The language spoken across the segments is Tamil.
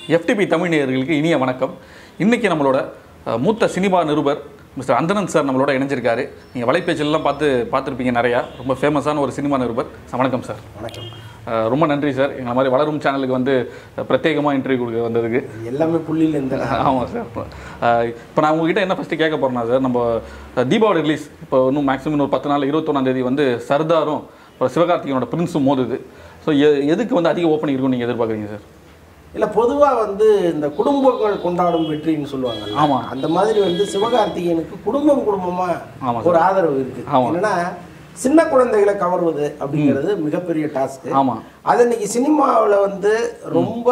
எஃப்டிபி தமிழ் நேயர்களுக்கு இனிய வணக்கம் இன்னைக்கு நம்மளோட அஹ், மூத்த சினிமா நிருபர் மிஸ்டர் அந்தனன் சார் நம்மளோட இணைஞ்சிருக்காரு நீங்கள் வலைபேச்சிலலாம் பார்த்து பார்த்துருப்பீங்க நிறையா ரொம்ப ஃபேமஸான ஒரு சினிமா நிருபர் சார், வணக்கம் சார் வணக்கம் அஹ், ரொம்ப நன்றி சார் எங்களை மாதிரி வளரும் சேனலுக்கு வந்து பிரத்யேகமாக இன்டர்வியூ கொடுக்க வந்ததுக்கு எல்லாமே புள்ளியில் இந்த ஆமாம் சார் இப்போ நான் உங்ககிட்ட என்ன ஃபஸ்ட்டு கேட்க போகிறேன்னா சார் நம்ம அஹ், தீபாவளி ரிலீஸ் இப்போ இன்னும் மேக்ஸிமம் ஒரு பத்து நாள் இருபத்தொன்னாம் தேதி வந்து சர்தாரும் அப்புறம் சிவகார்த்திகேயனோட பிரின்ஸும் மோதுது ஸோ எதுக்கு வந்து அதிக ஓப்பனிங் இருக்கும்னு நீங்கள் எதிர்பார்க்குறீங்க சார் இல்லை பொதுவாக வந்து இந்த குடும்பங்கள் கொண்டாடும் வெற்றின்னு சொல்லுவாங்க ஆமா. அந்த மாதிரி வந்து சிவகார்த்திகேயனுக்கு குடும்பம் குடும்பமா ஆமா ஒரு ஆதரவு இருக்கு ஆமா. என்னன்னா சின்ன குழந்தைகளை கவர்வது அப்படிங்கிறது மிகப்பெரிய டாஸ்க் ஆமாம் அது இன்னைக்கு சினிமாவில் வந்து ரொம்ப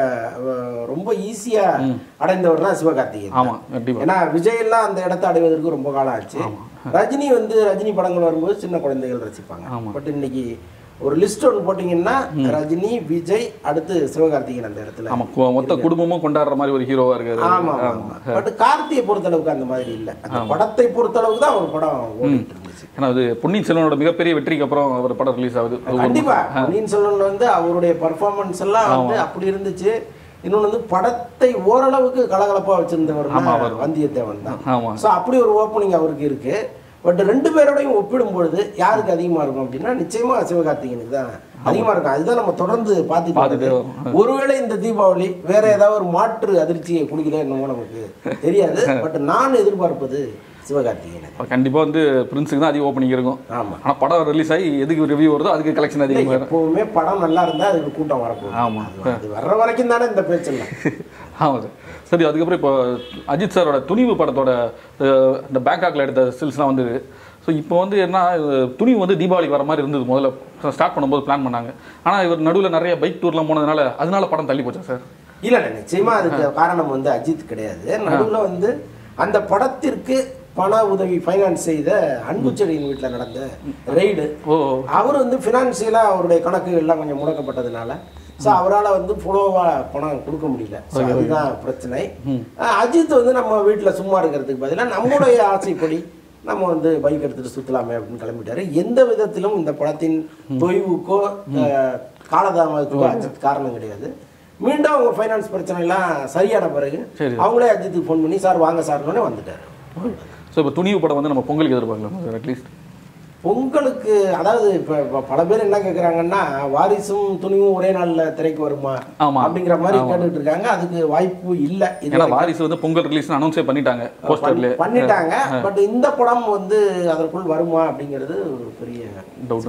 அஹ், ரொம்ப ஈஸியா அடைந்தவர் தான் சிவகார்த்திகேயன் ஆமாம் கண்டிப்பாக ஏன்னா விஜய் எல்லாம் அந்த இடத்த அடைவதற்கு ரொம்ப காலம் ஆச்சு ரஜினி வந்து ரஜினி படங்கள் வரும்போது சின்ன குழந்தைகள் ரசிப்பாங்க ஆமா. பட் இன்னைக்கு ஒரு லிஸ்ட் ஒன்று போட்டிங்கன்னா ரஜினி விஜய் அடுத்து சிவகார்த்திகேயன் அந்த இடத்துல ஆமாம் மொத்த குடும்பமும் கொண்டாடுற மாதிரி ஒரு ஹீரோவாக இருக்காரு ஆமா ஆமா பட் கார்த்தியை பொறுத்தளவுக்கு அந்த மாதிரி இல்ல அந்த படத்தை பொறுத்தளவுக்கு தான் ஒரு படம் ஓடிட்டு இருந்துச்சு ஏன்னா அது பொன்னியின் செல்வனோட மிகப்பெரிய வெற்றிக்கு அப்புறம் ஒரு படம் ரிலீஸ் ஆகுது அது ஒரு- கண்டிப்பா பொன்னியின் செல்வன் வந்து அவருடைய பர்ஃபார்மன்ஸ் எல்லாம் வந்து அப்படி இருந்துச்சு இன்னொன்று வந்து படத்தை ஓரளவுக்கு கலகலப்பா வச்சிருந்தவர் ஆமா, அவர். வந்தியத்தேவன் தான் ஆமாம் ஸோ அப்படி ஒரு ஓப்பனிங் அவருக்கு இருக்கு பட் ரெண்டு பேரோடையும் ஒப்பிடும் பொழுது யாருக்கு அதிகமா இருக்கும் அப்படின்னா நிச்சயமா சிவகார்த்திகேயனுக்கு தான் அதிகமா இருக்கும் அதுதான் நம்ம தொடர்ந்து பார்த்துட்டு பார்த்துட்டே வர்றது. ஒருவேளை இந்த தீபாவளி வேற ஏதாவது ஒரு மாற்று அதிர்ச்சியை கொடுக்குதோ என்னமோ நமக்கு தெரியாது பட் நான் எதிர்பார்ப்பது சிவகார்த்திகேயன் கண்டிப்பாக வந்து பிரின்ஸுக்கு தான் அதிக ஓப்பனிங் இருக்கும் ஆமா ஆனால் படம் ரிலீஸ் ஆகி எதுக்கு ரிவ்யூ வருதோ அதுக்கு கலெக்ஷன் அதிகமாக இருக்கும் எப்பவுமே படம் நல்லா இருந்தா அதுக்கு கூட்டம் வரப்போகுது ஆமா. அது- அது வர்ற வரைக்கும் தானே இந்த பேச்செல்லாம் ஆமாம் சார் சரி அதுக்கப்புறம் இப்போ அஜித் சாரோட துணிவு படத்தோட அஹ், இந்த பேங்காக்ல எடுத்த ஸ்டில்ஸ்லாம் வந்தது ஸோ இப்போ வந்து என்ன அஹ், துணிவு வந்து தீபாவளிக்கு வர மாதிரி இருந்தது முதல்ல ஸ்டார்ட் பண்ணும்போது பிளான் பண்ணாங்க ஆனால் இவர் நடுவில் நிறைய பைக் டூர்லாம் போனதுனால அதனால படம் தள்ளி போச்சா சார் இல்ல இல்ல நிச்சயமா அதுக்கு காரணம் வந்து அஜித் கிடையாது நடுவுல வந்து அந்த படத்திற்கு பண உதவி ஃபைனான்ஸ் செய்த அன்புச்செடியின் வீட்டுல நடந்த ரெய்டு ஓ அவர் வந்து ஃபினான்சியலா அவருடைய கணக்கு எல்லாம் கொஞ்சம் முடக்கப்பட்டதுனால ஸோ அவரால் வந்து புலோவா பணம் கொடுக்க முடியல So அதுதான் பிரச்சனை அஹ் அஜித் வந்து நம்ம வீட்டில் சும்மா இருக்கிறதுக்கு பதிலாக நம்மளுடைய ஆசைப்படி நம்ம வந்து பைக் எடுத்துட்டு சுத்தலாமே அப்படின்னு கிளம்பிட்டாரு எந்த விதத்திலும் இந்த படத்தின் தொய்வுக்கோ அஹ், காலதாமதத்துக்கோ அஜித் காரணம் கிடையாது மீண்டும் அவங்க ஃபைனான்ஸ் பிரச்சனை எல்லாம் சரியான பிறகு சரி. அவங்களே அஜித்துக்கு ஃபோன் பண்ணி சார் வாங்க சார்னு வந்துட்டாரு ஸோ இப்போ துணிவு படம் வந்து நம்ம பொங்கலுக்கு எதிர்பார்க்கலாம் சார் அட்லீஸ்ட் பொங்கலுக்கு அதாவது இப்ப இப்ப பல பேர் என்ன கேக்குறாங்கன்னா வாரிசும் துணிவும் ஒரே நாள்ல திரைக்கு வருமா ஆமா. அப்படிங்கிற மாதிரி கேட்டுட்டு இருக்காங்க அதுக்கு வாய்ப்பு இல்ல இது ஏன்னா வாரிசு வந்து பொங்கல் ரிலீஸ் அனௌன்ஸே பண்ணிட்டாங்க போஸ்டர்லேயே பண்ணிட்டாங்க பட் இந்த படம் வந்து அதற்குள் வருமா அப்படிங்கிறது ஒரு பெரிய டவுட்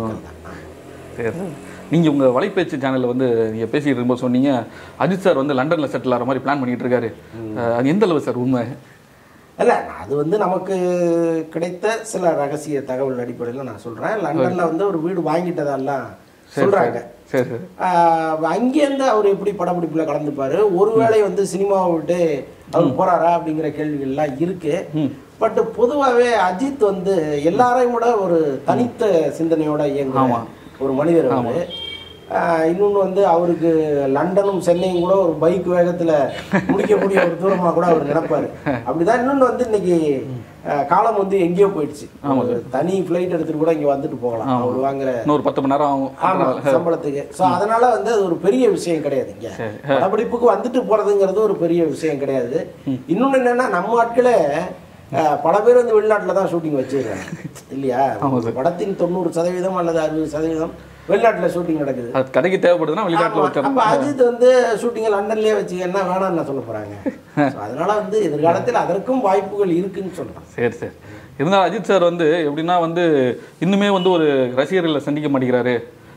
சரி நீங்கள் உங்கள் வலைபேச்சு சேனலில் வந்து நீங்கள் பேசிட்டு இருக்கும்போது சொன்னீங்க அஜித் சார் வந்து லண்டனில் செட்டில் ஆகிற மாதிரி பிளான் பண்ணிட்டு இருக்காரு அஹ், அது எந்த அளவு சார் உண்மை இல்ல அது வந்து நமக்கு கிடைத்த சில ரகசிய தகவல் அடிப்படையில் நான் சொல்றேன் லண்டன்ல வந்து ஒரு வீடு வாங்கிட்டதெல்லாம் சொல்றாங்க சரி சரி ஆஹ் அங்கேருந்து அவர் எப்படி படப்பிடிப்புல கலந்துப்பாரு ஒருவேளை வந்து சினிமாவை விட்டு அவர் போறாரா அப்படிங்கிற கேள்விகள்லாம் இருக்கு பட் பொதுவாகவே அஜித் வந்து எல்லாரையும் விட ஒரு தனித்த சிந்தனையோட இயங்குற ஒரு மனிதர் அவரு ஆஹ் இன்னொன்னு வந்து அவருக்கு லண்டனும் சென்னையும் கூட ஒரு பைக் வேகத்துல முடிக்கக்கூடிய ஒரு தூரமா கூட அவர் நினைப்பாரு அப்படிதான் இன்னொன்னு வந்து இன்னைக்கு ஆஹ் காலம் வந்து எங்கேயோ போயிடுச்சு ஒரு தனி ஃபிளைட் எடுத்துட்டு கூட இங்க வந்துட்டு போகலாம் அவர் வாங்குற இன்னொரு பத்து மணி நேரம் ஆகும் ஆமா சம்பளத்துக்கு சோ அதனால வந்து அது ஒரு பெரிய விஷயம் கிடையாது இங்க சரி. படப்பிடிப்புக்கு வந்துட்டு போறதுங்கிறது ஒரு பெரிய விஷயம் கிடையாது இன்னொன்னு என்னன்னா நம்ம ஆட்களே அஹ், பல பேர் வந்து வெளிநாட்டுல தான் ஷூட்டிங் வச்சிருக்காங்க இல்லையா படத்தின் தொண்ணூறு சதவீதம் அல்லது அறுபது சதவீதம் வெளிநாட்டுல ஷூட்டிங் நடக்குது அது கதைக்கு தேவைப்படுதுன்னா வெளிநாட்டில் ஆமா. வச்சிடணும் அப்ப அஜித் வந்து ஷூட்டிங்க லண்டன்லயே வச்சுக்கன்னா வேணாம்னு என்ன சொல்ல போறாங்க So அதனால வந்து எதிர்காலத்தில் அதற்கும் வாய்ப்புகள் இருக்குன்னு சொல்றேன் சரி சரி இருந்தாலும் அஜித் சார் வந்து எப்படின்னா வந்து இன்னுமே வந்து ஒரு ரசிகர்களை சந்திக்க மாட்டேங்கிறாரு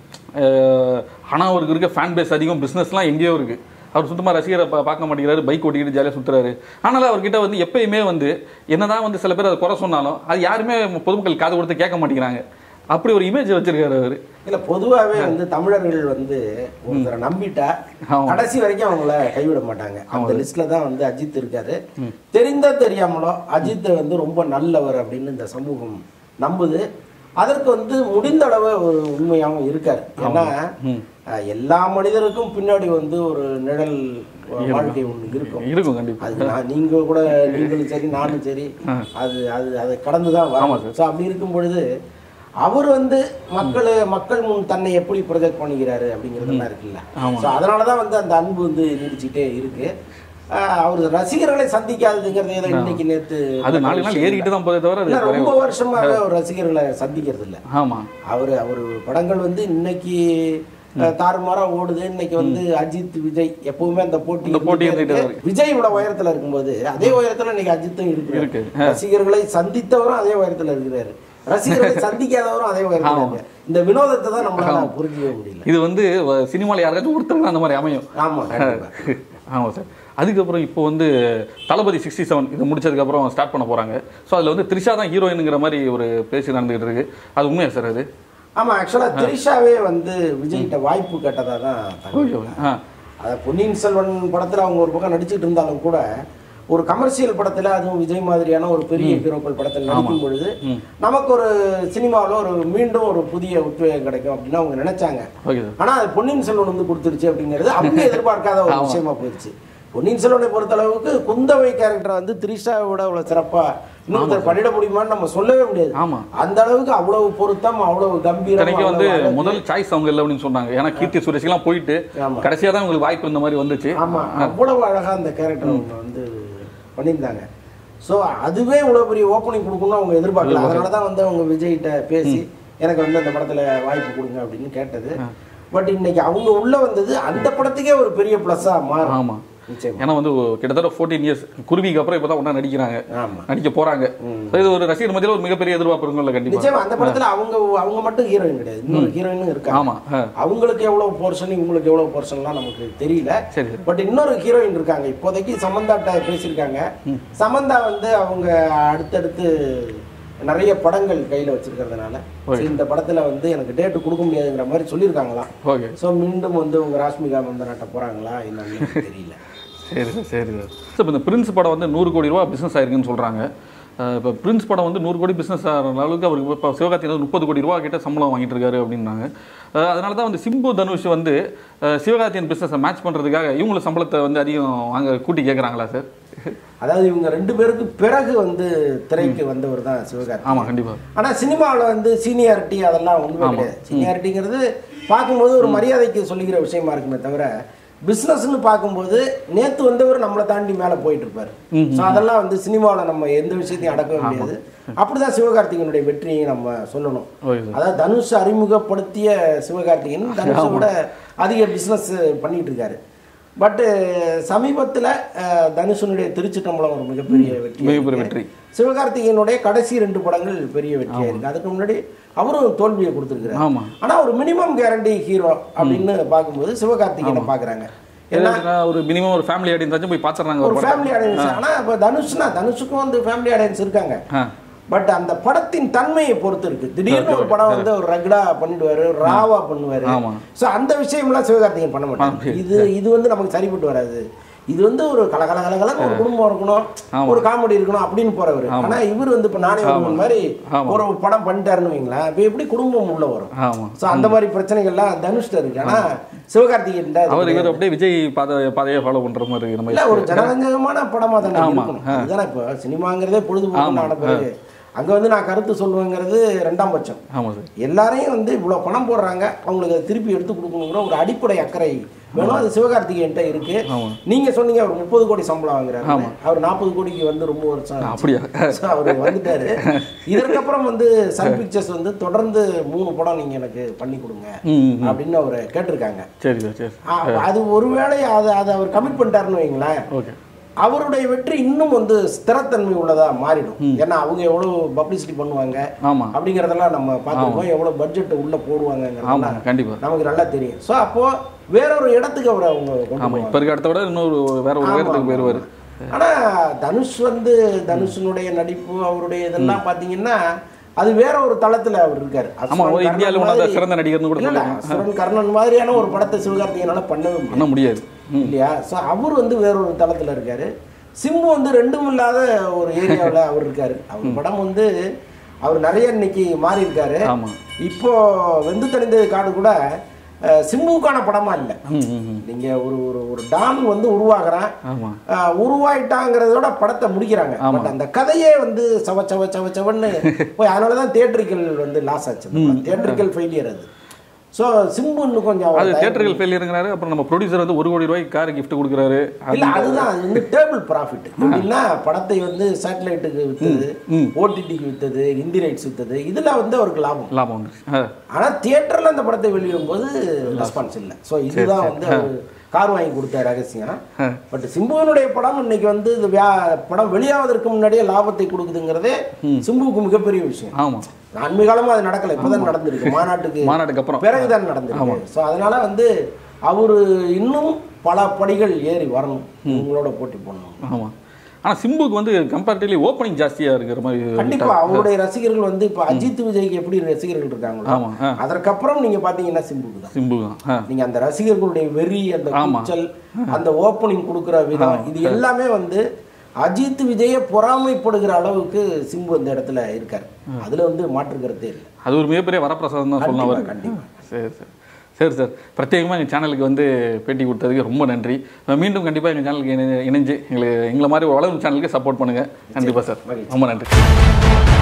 ஆனால் அவருக்கு இருக்க ஃபேன் பேஸ் அதிகம் பிஸ்னஸ்லாம் எங்கேயோ இருக்குது அவர் சுத்தமாக ரசிகரை பா பார்க்க மாட்டேங்கிறாரு பைக் ஓட்டிக்கிட்டு ஜாலியாக சுற்றுறாரு ஆனாலும் அவர்கிட்ட வந்து எப்பயுமே வந்து என்னதான் வந்து சில பேர் அதை குறை சொன்னாலும் அது யாருமே பொதுமக்கள் காது கொடுத்து கேட்க மாட்டேங்கிறாங்க அப்படி ஒரு இமேஜ் வச்சிருக்காரு அவர் இல்ல பொதுவாவே வந்து தமிழர்கள் வந்து ஒருத்தரை நம்பிட்டா ஆமா. கடைசி வரைக்கும் அவங்கள கைவிட மாட்டாங்க அந்த லிஸ்ட்ல தான் வந்து அஜித் இருக்காரு தெரிந்தோ தெரியாமலோ அஜித் வந்து ரொம்ப நல்லவர் அப்படின்னு இந்த சமூகம் நம்புது அதற்கு வந்து முடிந்த அளவு ஒரு உண்மையாகவும் இருக்காரு ஏன்னா அஹ், எல்லா மனிதருக்கும் பின்னாடி வந்து ஒரு நிழல் வாழ்க்கை ஒன்று இருக்கும் இருக்கும் கண்டிப்பாக அது நான் நீங்க கூட நீங்களும் சரி நானும் சரி அது அது அதை கடந்து தான் வரும் ஸோ அப்படி இருக்கும் பொழுது அவர் வந்து மக்கள் மக்கள் முன் தன்னை எப்படி ப்ரொஜெக்ட் பண்ணிக்கிறாரு அப்படிங்கிறதெல்லாம் இருக்குல்ல ஆமா. ஸோ அதனால தான் வந்து அந்த அன்பு வந்து நீடிச்சுட்டே இருக்கு ஆஹ் அவர் ரசிகர்களை சந்திக்காததுங்கிறது ஏதோ இன்னைக்கு நேத்து அது நாலு நாள் ஏறிக்கிட்டு தான் போதே தவிர அது இல்ல, ரொம்ப வருஷமாவே அவர் ரசிகர்களை சந்திக்கிறது இல்ல ஆமா அவர் அவர் படங்கள் வந்து இன்னைக்கு அஹ், தாறுமாறா ஓடுது இன்னைக்கு வந்து அஜித் விஜய் எப்பவுமே அந்த போட்டி இந்த போட்டி இருந்துட்டே இருந்துட்டே இருக்கு. விஜய் இவ்வளவு உயரத்துல இருக்கும்போது அதே உயரத்துல இன்னைக்கு அஜித்தும் இருக்கு இருக்கு. ரசிகர்களை சந்தித்தவரும் அதே உயரத்துல இருக்கிறாரு ரசிகர்களை சந்திக்காதவரும் அதே உயரத்துல இருக்கு இந்த வினோதத்தை தான் நம்மளால புரிஞ்சிக்கவே முடியல இது வந்து சினிமாவில் யாருக்காச்சும் ஒருத்தர் அந்த மாதிரி அமையும் ஆமா கண்டிப்பா. ஆமாம் சார் அதுக்கப்புறம் இப்போ வந்து தளபதி சிக்ஸ்டி செவன் இது முடிச்சதுக்கப்புறம் ஸ்டார்ட் பண்ண போகிறாங்க ஸோ அதில் வந்து த்ரிஷா தான் ஹீரோயினுங்கிற மாதிரி ஒரு பேச்சு நடந்துகிட்டு இருக்கு அது உண்மையா சார் அது ஆமா ஆக்சுவலா த்ரிஷாவே வந்து விஜய்கிட்ட வாய்ப்பு கேட்டதா தான் தகவல். ஓகே ஆ அத பொன்னியின் செல்வன் படத்துல அவங்க ஒரு பக்கம் நடிச்சிட்டு இருந்தாலும் கூட ஒரு கமர்ஷியல் படத்துல அதுவும் விஜய் மாதிரியான ஒரு பெரிய ஹீரோக்கள் படத்துல நடிக்கும் பொழுது நமக்கு ஒரு சினிமாவில் ஒரு மீண்டும் ஒரு புதிய உத்வேகம் கிடைக்கும் அப்படின்னு அவங்க நினைச்சாங்க ஓகே சார் ஆனா அது பொன்னியின் செல்வன் வந்து கொடுத்துருச்சு அப்படிங்கிறது அவங்க எதிர்பார்க்காத ஒரு விஷயமா போயிடுச்சு பொன்னியின் செல்வனை பொறுத்தளவுக்கு குந்தவை கேரக்டர் வந்து திரிஷாவோட அவ்வளவு சிறப்பா இன்னொருத்தர் பண்ணிட முடியுமான்னு நம்ம சொல்லவே முடியாது ஆமா அந்த அளவுக்கு அவ்வளவு பொருத்தம் அவ்வளவு கம்பீரம் கடைக்கு வந்து அவ்வளவு அழகு. முதல் சாய்ஸ் அவங்க இல்லை அப்படின்னு சொன்னாங்க ஏன்னா கீர்த்தி சுரேஷ்லாம் போயிட்டு ஆமா. கடைசியாக தான் உங்களுக்கு வாய்ப்பு இந்த மாதிரி வந்துச்சு ஆமா அவ்வளவு அழகா அந்த கேரக்டர் அவங்க வந்து பண்ணியிருந்தாங்க ஸோ அதுவே இவ்வளவு பெரிய ஓப்பனிங் கொடுக்கணும்னு அவங்க எதிர்பார்க்கல அதனால தான் வந்து அவங்க விஜய்கிட்ட பேசி எனக்கு வந்து அந்த படத்துல வாய்ப்பு கொடுங்க அப்படின்னு கேட்டது பட் இன்னைக்கு அவங்க உள்ள வந்தது அந்த படத்துக்கே ஒரு பெரிய ப்ளஸ்ஸா மாறும் ஆமா நிச்சயமா ஏன்னா வந்து கிட்டத்தட்ட ஃபோர்டீன் இயர்ஸ் குருவிக்கு அப்புறம் இப்போ தான் ஒன்றா நடிக்கிறாங்க ஆமா நடிக்க போறாங்க So இது ஒரு ரசிகர் மத்தியில் ஒரு மிகப்பெரிய எதிர்பார்ப்பு இருக்கும்ல கண்டிப்பா நிச்சயமா அந்த படத்துல அவங்க அவங்க மட்டும் ஹீரோயின் கிடையாது இன்னொரு ஹீரோயினும் இருக்காங்க ஆமா ஆ, அவங்களுக்கு எவ்வளவு போர்ஷன் இவங்களுக்கு எவ்வளவு போர்ஷன்லாம் நமக்கு தெரியல சரி சரி பட் இன்னொரு ஹீரோயின் இருக்காங்க இப்போதைக்கு சமந்தாட்ட பேசியிருக்காங்க சமந்தா வந்து அவங்க அடுத்தடுத்து நிறைய படங்கள் கையில வச்சிருக்கிறதுனால சரி, இந்த படத்துல வந்து எனக்கு டேட் கொடுக்க முடியாதுங்கிற மாதிரி சொல்லியிருக்காங்களாம் ஓகே ஸோ மீண்டும் வந்து உங்க ராஷ்மிகா மந்தனாட்ட போறாங்களா என்னன்னு எனக்கு தெரியல சரி சார் சரி சார் சார் இப்போ இந்த பிரின்ஸ் படம் வந்து நூறு கோடி ரூபா பிஸ்னஸ் ஆயிருக்குன்னு சொல்கிறாங்க இப்போ பிரின்ஸ் படம் வந்து நூறு கோடி பிஸ்னஸ் ஆகிற அளவுக்கு அவருக்கு இப்போ சிவகார்த்திகேயன் முப்பது கோடி ரூபா கிட்ட சம்பளம் வாங்கிட்டு இருக்காரு அப்படின்னாங்க அஹ் அதனால தான் வந்து சிம்பு தனுஷ் வந்து அஹ் சிவகார்த்திகேயன் பிஸ்னஸை மேட்ச் பண்ணுறதுக்காக இவங்கள சம்பளத்தை வந்து அதிகம் வாங்க கூட்டி கேட்குறாங்களா சார் அதாவது இவங்க ரெண்டு பேருக்கு பிறகு வந்து திரைக்கு வந்தவர் தான் சிவகார்த்தி ஆமாம் கண்டிப்பாக ஆனா சினிமாவில் வந்து சீனியாரிட்டி அதெல்லாம் ஒன்றுமே கிடையாது சீனியாரிட்டிங்கிறது பார்க்கும்போது ஒரு மரியாதைக்கு சொல்லிக்கிற விஷயமா இருக்குமே தவிர பிஸ்னஸ்னு பார்க்கும்போது நேத்து வந்தவர் நம்மளை தாண்டி மேலே போயிட்டு இருப்பார் ஸோ அதெல்லாம் வந்து சினிமாவில் நம்ம எந்த விஷயத்தையும் அடக்கவே முடியாது அப்படிதான் சிவகார்த்திகனுடைய வெற்றியை நம்ம சொல்லணும் ஓகே சார் அதாவது தனுஷ் அறிமுகப்படுத்திய சிவகார்த்திகேயன் தனுஷை விட அதிக பிஸ்னஸ் பண்ணிட்டு இருக்காரு பட் சமீபத்தில் தனுஷனுடைய திருச்சிட்டம்பலம் ஒரு மிகப்பெரிய வெற்றி மிகப்பெரிய வெற்றி சிவகார்த்திகேயனுடைய கடைசி ரெண்டு படங்கள் பெரிய வெற்றியா இருக்கு அதுக்கு முன்னாடி அவரும் தோல்வியை கொடுத்துருக்காரு ஆமாம் ஆனா ஒரு மினிமம் கேரண்டி ஹீரோ அப்படின்னு பார்க்கும்போது சிவகார்த்திகேயனை பாக்குறாங்க ஏன்னா ஒரு மினிமம் ஒரு ஃபேமிலி ஆடியன்ஸாச்சும் போய் பார்த்துறாங்க ஒரு ஒரு ஃபேமிலி ஆடியன்ஸ் ஆனா இப்போ தனுஷ்னா தனுஷுக்கும் வந்து ஃபேமிலி ஆடியன்ஸ் இருக்காங்க ஆ பட் அந்த படத்தின் தன்மையை பொறுத்து இருக்கு திடீர்னு ஒரு படம் வந்து ஒரு ரகடா பண்ணிடுவாரு ராவா பண்ணுவாரு ஆமா. சோ அந்த விஷயம்லாம் சிவகார்த்திகேயன் பண்ண மாட்டாங்க இது இது வந்து நமக்கு சரிப்பட்டு வராது இது வந்து ஒரு கலகல கலகலன்னு ஒரு குடும்பம் இருக்கணும் ஒரு காமெடி இருக்கணும் அப்படின்னு போறவர் ஆனா இவர் வந்து இப்ப நானே ஒருவன் மாதிரி ஆமா. ஒரு படம் பண்ணிட்டாருன்னு வைங்களேன் இப்ப எப்படி குடும்பம் உள்ள வரும் ஆமாம் சோ அந்த மாதிரி பிரச்சனைகள்லாம் தனுஷ்ட இருக்கு ஆனா சிவகார்த்திகேயன் தான் அவர் இவர் அப்படியே விஜய் பாதை பாதையை ஃபாலோ பண்ணுற மாதிரி இருக்கு இல்ல நம்ம ஒரு ஜனரஞ்சகமான படமா தானே இருக்கணும் அதுதானே இப்போ சினிமாங்கிறதே பொழுதுபோக்கு ஆன பிறகு அங்க வந்து நான் கருத்து சொல்லுவேங்கிறது ரெண்டாம் பட்சம் ஆமாம் சார் எல்லாரையும் வந்து இவ்வளவு பணம் போடுறாங்க அவங்களுக்கு அதை திருப்பி எடுத்து கொடுக்கணுங்கிற ஒரு அடிப்படை அக்கறை வேணும் அது சிவகார்த்திகேயன்ட்ட இருக்கு ஆமா. நீங்க சொன்னீங்க அவர் முப்பது கோடி சம்பளம் வாங்குறாரு அவர் நாற்பது கோடிக்கு வந்து ரொம்ப வருஷம் ஆச்சு. அப்படியா So, அவர் வந்துட்டாரு இதற்கப்புறம் வந்து சன் பிக்சர்ஸ் வந்து தொடர்ந்து மூணு படம் நீங்க எனக்கு பண்ணி கொடுங்க ம் அப்படின்னு அவர் கேட்டிருக்காங்க சரி சார் சரி ஆ, அது ஒருவேளை அது அது அவர் கமிட் பண்ணிட்டாருன்னு வைங்களேன் ஓகே அவருடைய வெற்றி இன்னும் வந்து ஸ்திரத்தன்மை உள்ளதா மாறிடும் ஏன்னா அவங்க எவ்வளவு பப்ளிசிட்டி பண்ணுவாங்க ஆமாம் அப்படிங்கறதெல்லாம் நம்ம பார்த்துருக்கோம் எவ்வளவு பட்ஜெட் உள்ள போடுவாங்கங்கிறதெல்லாம் ஆமாம் கண்டிப்பாக நமக்கு நல்லா தெரியும் ஸோ அப்போ வேற ஒரு இடத்துக்கு அவரை அவங்க கொண்டு ஆமாம் இப்போ இருக்க இடத்த விட இன்னொரு வேற ஒரு உயரத்துக்கு போயிடுவார் ஆனா தனுஷ் வந்து தனுஷனுடைய நடிப்பு அவருடைய இதெல்லாம் பாத்தீங்கன்னா அது வேற ஒரு தளத்துல அவர் இருக்காரு ஆமா அசுரன் ஒரு கர்ணன் இந்தியாவில் ஒன்றாவது மாதிரி- சிறந்த நடிகர்னு கூட இல்ல, இல்ல, சொல்லலாம் அசுரன் கர்ணன் மாதிரியான ஒரு படத்தை சிவகார்த்திகேயனால பண்ணவே முடியாது பண்ண முடியாது ம் இல்லையா ஸோ அவர் வந்து வேற ஒரு தளத்துல இருக்காரு சிம்பு வந்து ரெண்டும் இல்லாத ஒரு ஏரியாவில் அவர் இருக்காரு அவர் படம் வந்து அவர் நிறைய இன்னைக்கு மாறி இருக்காரு ஆமா இப்போ வெந்து தெரிந்த காடு கூட அஹ், சிம்புவுக்கான படமா இல்ல ம் ம் ம் நீங்க ஒரு ஒரு ஒரு டான் வந்து உருவாகுறான் ஆமாம் அஹ், உருவாயிட்டாங்கிறதோட படத்தை முடிக்கிறாங்க பட் அந்த கதையே வந்து சவ சவ சவ சவன்னு போய் அதனாலதான் தியேட்டரிக்கல் வந்து லாஸ் ஆச்சு தியேட்டரிக்கல் ஃபெயிலியர் அது ஸோ சிம்பு இன்னும் கொஞ்சம் அது அவர் தேட்டர்கள் ஃபெயிலியருங்கிறாரு அப்புறம் நம்ம ப்ரொடியூசர் வந்து ஒரு கோடி ரூபாய்க்கு கார் gift கொடுக்குறாரு இல்ல அதுதான் அது வந்து டேபிள் ப்ராஃபிட் எப்படின்னா படத்தை வந்து சேட்டலைட்டுக்கு வித்தது ஓடிடிக்கு வித்தது ஹிந்தி ரைட்ஸ் வித்தது இதுல வந்து அவருக்கு லாபம் லாபம் வந்துருச்சு ஆ ஆனா தியேட்டர்ல அந்த படத்தை வெளியிடும் போது ரெஸ்பான்ஸ் இல்லை ஸோ இதுதான் வந்து அவர் கார் வாங்கி கொடுத்த ரகசியம் பட் சிம்புவனுடைய படம் இன்னைக்கு வந்து இது வியா- படம் வெளியாவதற்கு முன்னாடியே லாபத்தை கொடுக்குதுங்கிறதே சிம்புவுக்கு மிகப்பெரிய விஷயம் ஆமாம் அண்மை காலமா அது நடக்கல இப்பதான் நடந்திருக்கு மாநாட்டுக்கு மாநாட்டுக்கு அப்புறம் பிறகுதான் நடந்திருக்கு ஸோ அதனால வந்து அவரு இன்னும் பல படிகள் ஏறி வரணும் உங்களோட போட்டி போடணும் ஆமாம் ஆனால் சிம்புக்கு வந்து கம்பேரிட்டிவ்லி ஓப்பனிங் ஜாஸ்தியாக இருக்கிற மாதிரி கண்டிப்பா அவருடைய ரசிகர்கள் வந்து இப்ப அஜித் விஜய்க்கு எப்படி ரசிகர்கள் இருக்காங்களோ ஆமாம் ஆ அதற்கப்புறம் நீங்க பாத்தீங்கன்னா சிம்புக்கு தான் சிம்பு தான் ஆ நீங்க அந்த ரசிகர்களுடைய வெறி அந்த ஆமா. கூச்சல் அந்த ஓப்பனிங் கொடுக்குற விதம் இது எல்லாமே வந்து அஜித் விஜயை பொறாமைப்படுகிற அளவுக்கு சிம்பு அந்த இடத்துல இருக்காரு அதுல வந்து மாற்று கருத்தே இல்லை அது ஒரு மிகப்பெரிய வரப்பிரசாதம் தான் சொல்லலாம் அவருக்கு கண்டிப்பா. சரி சரி சரி சார் பிரத்யேகமாக எங்கள் சேனலுக்கு வந்து பேட்டி கொடுத்ததுக்கு ரொம்ப நன்றி மீண்டும் கண்டிப்பாக எங்கள் சேனலுக்கு இணை- இணைஞ்சு எங்களுக்கு எங்களை மாதிரி ஒரு வளரும் சேனலுக்கு சப்போர்ட் பண்ணுங்கள் கண்டிப்பாக சார் ரொம்ப நன்றி